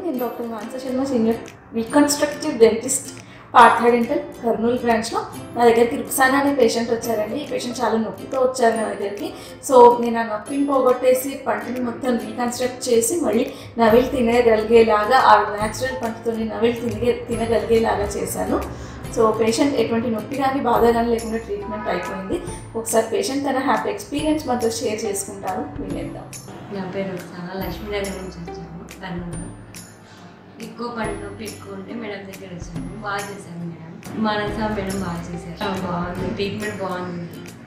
నేను doctor Manasa Sharma senior reconstructive dentist Partha dental Kurnool బ్రాంచ్లో నా దగ్గరికి రుక్సానా అనే పేషెంట్ వచ్చారండి ఈ పేషెంట్ చాలా నొప్పితో వచ్చారు నా దగ్గరికి సో నేను ఆ నొప్పిని పోగొట్టేసి పంటని మొత్తం రీకన్స్ట్రక్ట్ చేసి మళ్ళీ నవిలు తినగలిగేలాగా ఆ న్యాచురల్ పంటతో నవిలు తినగే తినగలిగేలాగా చేశాను సో పేషెంట్ ఎటువంటి నొప్పి కానీ బాధ కానీ లేకుండా ట్రీట్మెంట్ అయిపోయింది ఒకసారి పేషెంట్ తన హ్యాపీ ఎక్స్పీరియన్స్ మనతో షేర్ చేసుకుంటారు వినేద్దాం నా పేరు చాలా లక్ష్మీనగర్ నుంచి వచ్చాను కర్నూలు ఎక్కువ పని నొప్పి ఎక్కువ ఉంటే మేడం దగ్గర వచ్చాను బాగా చేశాను మేడం మనసా మేడం బాగా చేశారు బాగుంది ట్రీట్మెంట్ బాగుంది